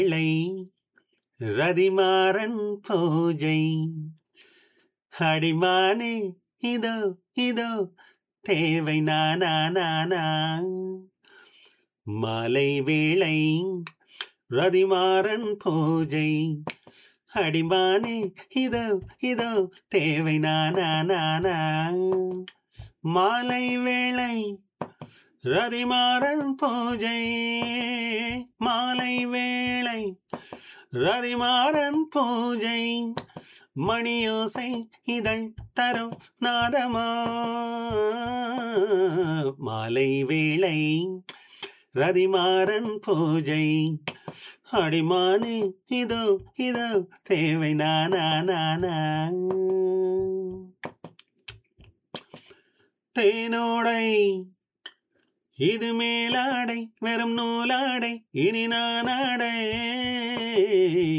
பிள்ளை ரதிமாறன் பூஜை அடிமானே இதோ இதோ தேவை நானா நானா மாலை வேளை ரதிமாறன் பூஜை அடிமானே இதோ இதோ தேவை நானா நானா மாலை வேளை ரதிமாறன் பூஜை மாலை வேளை ரதிமாறன் பூஜை மணியோசை இதழ் தரும் நாதமா மாலை வேளை ரதிமாறன் பூஜை அடிமானே இதோ இதோ தேவை நானா நானா தேனோடை இது மேலாடை வெறும் நூலாடை இனி நான் ஆடை